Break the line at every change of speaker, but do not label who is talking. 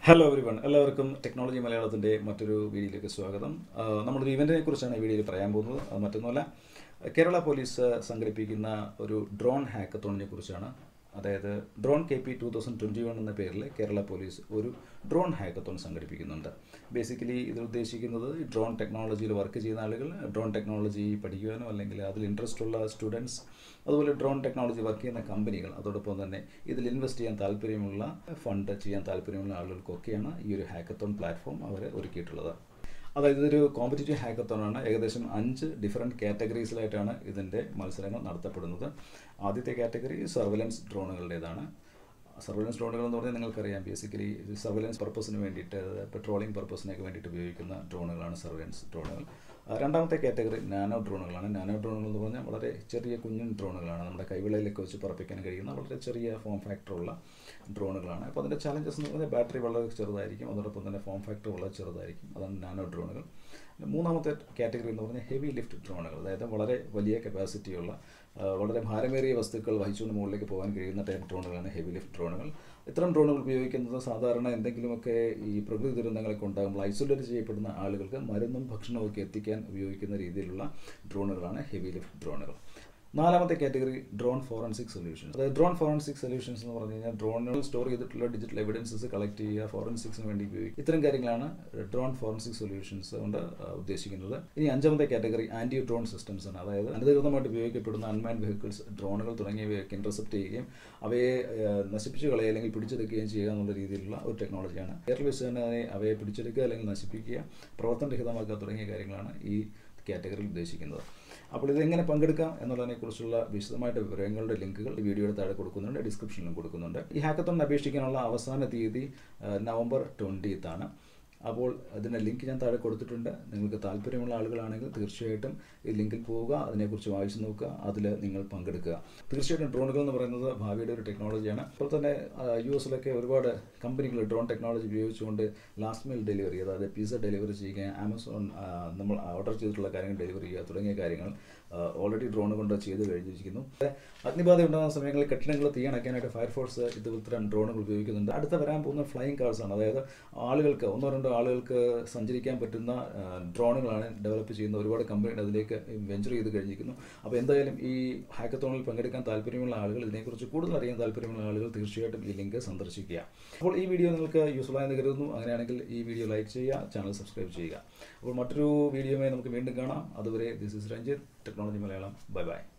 hello everyone എല്ലാവർക്കും technology മലയാളത്തിൻ്റെ മറ്റൊരു വീഡിയോയിലേക്ക് സ്വാഗതം ആ, നമ്മളൊരു ഇവൻറ്റിനെ കുറിച്ചാണ് ഈ വീഡിയോയിൽ പറയാൻ പോകുന്നത് അത് മറ്റൊന്നുമല്ല കേരള പോലീസ് സംഘടിപ്പിക്കുന്ന ഒരു ഡ്രോൺ ഹാക്കത്തോണിനെ കുറിച്ചാണ് അതായത് drone K P two thousand twenty one എന്ന പേരിൽ കേരള പോലീസ് ഒരു ഡ്രോൺ ഹാക്കത്തോൺ സംഘടിപ്പിക്കുന്നുണ്ട് ബേസിക്കലി ഇത് ഉദ്ദേശിക്കുന്നത് ഈ ഡ്രോൺ ടെക്നോളജിയിൽ വർക്ക് ചെയ്യുന്ന ആളുകൾ ഡ്രോൺ ടെക്നോളജി പഠിക്കുവാനോ അല്ലെങ്കിൽ അതിൽ ഇൻട്രസ്റ്റ് ഉള്ള സ്റ്റുഡൻസ് അതുപോലെ ഡ്രോൺ ടെക്നോളജി വർക്ക് ചെയ്യുന്ന കമ്പനികൾ അതോടൊപ്പം തന്നെ ഇതിൽ ഇൻവെസ്റ്റ് ചെയ്യാൻ താല്പര്യമുള്ള ഫണ്ട് ചെയ്യാൻ താല്പര്യമുള്ള ആളുകൾക്കൊക്കെയാണ് ഈ ഒരു ഹാക്കത്തോൺ പ്ലാറ്റ്ഫോം അവർ ഒരുക്കിയിട്ടുള്ളത് അതായത് ഇതൊരു കോമ്പറ്റീറ്റീവ് ഹാക്കത്തോണാണ് ഏകദേശം അഞ്ച് ഡിഫറെൻറ്റ് കാറ്റഗറീസിലായിട്ടാണ് ഇതിൻ്റെ മത്സരങ്ങൾ നടത്തപ്പെടുന്നത് ആദ്യത്തെ കാറ്റഗറി സർവലൻസ് ഡ്രോണുകളുടേതാണ് സർവലൻസ് ഡ്രോണുകൾ എന്ന് പറഞ്ഞാൽ നിങ്ങൾക്കറിയാം ബേസിക്കലി സർവലൻസ് പർപ്പസിന് വേണ്ടിയിട്ട് പെട്രോളിംഗ് പർപ്പസിനൊക്കെ വേണ്ടിയിട്ട് ഉപയോഗിക്കുന്ന ഡ്രോണുകളാണ് സർവലൻസ് ഡ്രോണുകൾ ആ, രണ്ടാമത്തെ കാറ്റഗറി നാനോ ഡ്രോണുകളാണ് നാനോ ഡ്രോണുകൾ എന്ന് പറഞ്ഞാൽ വളരെ ചെറിയ കുഞ്ഞൻ ഡ്രോണുകളാണ് നമ്മുടെ കൈവിളയിലൊക്കെ വെച്ച് പറപ്പിക്കാൻ കഴിയുന്ന വളരെ ചെറിയ ഫോം ഫാക്ടറുള്ള ഡ്രോണുകളാണ് അപ്പോൾ അതിൻ്റെ ചലഞ്ചസ് എന്ന് പറഞ്ഞാൽ ബാറ്ററി വളരെ ചെറുതായിരിക്കും അതോടൊപ്പം തന്നെ ഫോം ഫാക്ടർ വളരെ ചെറുതായിരിക്കും അതാണ് നാനോ ഡ്രോണുകൾ മൂന്നാമത്തെ കാറ്റഗറി എന്ന് പറഞ്ഞാൽ ഹെവി ലിഫ്റ്റ് ഡ്രോണുകൾ അതായത് വളരെ വലിയ കപ്പാസിറ്റിയുള്ള ആ, വളരെ ഭാരമേറിയ വസ്തുക്കൾ വഹിച്ചുകൊണ്ട് മുകളിലേക്ക് പോകാൻ കഴിയുന്ന ടൈപ്പ് ഡ്രോണുകളാണ് ഹെവി ലിഫ്റ്റ് ഡ്രോണുകൾ ഇത്തരം ഡ്രോണുകൾ ഉപയോഗിക്കുന്നത് സാധാരണ എന്തെങ്കിലുമൊക്കെ ഈ പ്രകൃതി ദുരന്തങ്ങളൊക്കെ ഉണ്ടാകുമ്പോൾ ഐസൊലേറ്റ് ചെയ്യപ്പെടുന്ന ആളുകൾക്ക് മരുന്നും ഭക്ഷണവും ഒക്കെ എത്തിക്കാൻ ഉപയോഗിക്കുന്ന രീതിയിലുള്ള ഡ്രോണുകളാണ് ഹെവി ലിഫ്റ്റ് ഡ്രോണുകൾ നാലാമത്തെ കാറ്റഗറി ഡ്രോൺ ഫോറൻസിക് സൊല്യൂഷൻസ് അതായത് ഡ്രോൺ ഫോറൻസിക് സൊല്യൂഷൻസ് എന്ന് പറഞ്ഞു കഴിഞ്ഞാൽ ഡ്രോണുകൾ സ്റ്റോർ ചെയ്തിട്ടുള്ള ഡിജിറ്റൽ എവിഡൻസസ് കളക്ട് ചെയ്യുക ഫോറൻസിക്സിന് വേണ്ടി ഉപയോഗിക്കുക ഇത്തരം കാര്യങ്ങളാണ് ഡ്രോൺ ഫോറൻസിക് സൊല്യൂഷൻസ് കൊണ്ട് ആ, ഉദ്ദേശിക്കുന്നത് ഇനി അഞ്ചാമത്തെ കാറ്റഗറി ആന്റി ഡ്രോൺ സിസ്റ്റംസ് ആണ് അതായത് അനധികൃതമായിട്ട് ഉപയോഗിക്കപ്പെടുന്ന അൺമാൻഡ് വെഹിക്കിൾസ് ഡ്രോണുകൾ തുടങ്ങിയവയൊക്കെ ഇന്റർസെപ്റ്റ് ചെയ്യുകയും അവയെ ആ, നശിപ്പിച്ചു കളയുക അല്ലെങ്കിൽ പിടിച്ചെടുക്കുകയും ചെയ്യുക എന്നുള്ള രീതിയിലുള്ള ഒരു ടെക്നോളജിയാണ് എയർൽ വെച്ച് തന്നെ അതിനെ അവയെ പിടിച്ചെടുക്കുക അല്ലെങ്കിൽ നശിപ്പിക്കുക പ്രവർത്തനരഹിതമാക്കുക തുടങ്ങിയ കാര്യങ്ങളാണ് ഈ കാറ്റഗറിയിൽ ഉദ്ദേശിക്കുന്നത് അപ്പോൾ ഇത് എങ്ങനെ പങ്കെടുക്കാം എന്നുള്ളതിനെക്കുറിച്ചുള്ള വിശദമായിട്ട് വിവരങ്ങളുടെ ലിങ്കുകൾ ഈ വീഡിയോയുടെ താഴെ കൊടുക്കുന്നുണ്ട് ഡിസ്ക്രിപ്ഷനിലും കൊടുക്കുന്നുണ്ട് ഈ ഹാക്കത്തോൺ അപേക്ഷിക്കാനുള്ള അവസാന തീയതി ആ, നവംബർ ട്വൻറ്റീത്ത് ആണ് അപ്പോൾ അതിൻ്റെ ലിങ്ക് ഞാൻ താഴെ കൊടുത്തിട്ടുണ്ട് നിങ്ങൾക്ക് താല്പര്യമുള്ള ആളുകളാണെങ്കിൽ തീർച്ചയായിട്ടും ഈ ലിങ്കിൽ പോവുക അതിനെക്കുറിച്ച് വായിച്ചു നോക്കുക അതിൽ നിങ്ങൾ പങ്കെടുക്കുക തീർച്ചയായിട്ടും ഡ്രോണുകൾ എന്ന് പറയുന്നത് ഭാവിയുടെ ഒരു ടെക്നോളജിയാണ് ഇപ്പോൾ തന്നെ യു എസിലൊക്കെ ഒരുപാട് കമ്പനികൾ ഡ്രോൺ ടെക്നോളജി ഉപയോഗിച്ചുകൊണ്ട് ലാസ്റ്റ് മൈൽ ഡെലിവറി അതായത് പിസ്സ ഡെലിവറി ചെയ്യുക ആമസോൺ ആ, നമ്മൾ ഓർഡർ ചെയ്തിട്ടുള്ള കാര്യങ്ങൾ ഡെലിവറി ചെയ്യുക തുടങ്ങിയ കാര്യങ്ങൾ ഓൾറെഡി ഡ്രോൺ കൊണ്ട് ചെയ്ത് കഴിഞ്ഞിരിക്കുന്നു അഗ്നിബാധ ഉണ്ടാകുന്ന സമയങ്ങളിൽ കെട്ടിടങ്ങൾ തീയണയ്ക്കാനായിട്ട് ഫയർഫോഴ്സ് ഇത്തരം ഡ്രോണുകൾ ഉപയോഗിക്കുന്നുണ്ട് അടുത്ത വരാൻ പോകുന്ന ഫ്ലൈയിങ് കാർസ് ആണ് അതായത് ആളുകൾക്ക് ഒന്നോ രണ്ടോ ആളുകൾക്ക് സഞ്ചരിക്കാൻ പറ്റുന്ന ആ, ഡ്രോണുകളാണ് ഡെവലപ്പ് ചെയ്യുന്ന ഒരുപാട് കമ്പനികൾ അതിലേക്ക് വെഞ്ചർ ചെയ്ത് കഴിഞ്ഞിരിക്കുന്നു അപ്പോൾ എന്തായാലും ഈ ഹാക്കത്തോണിൽ പങ്കെടുക്കാൻ താല്പര്യമുള്ള ആളുകൾ ഇതിനെക്കുറിച്ച് കൂടുതൽ അറിയാൻ താല്പര്യമുള്ള ആളുകൾ തീർച്ചയായിട്ടും ഈ ലിങ്ക് സന്ദർശിക്കുക അപ്പോൾ ഈ വീഡിയോ നിങ്ങൾക്ക് യൂസ്ഫുൾ ആയെന്ന് കരുതുന്നു അങ്ങനെയാണെങ്കിൽ ഈ വീഡിയോ ലൈക്ക് ചെയ്യുക ചാനൽ സബ്സ്ക്രൈബ് ചെയ്യുക അപ്പോൾ മറ്റൊരു വീഡിയോയുമായി നമുക്ക് വീണ്ടും കാണാം അതുവരെ this is Ranjith technology Malayalam bye by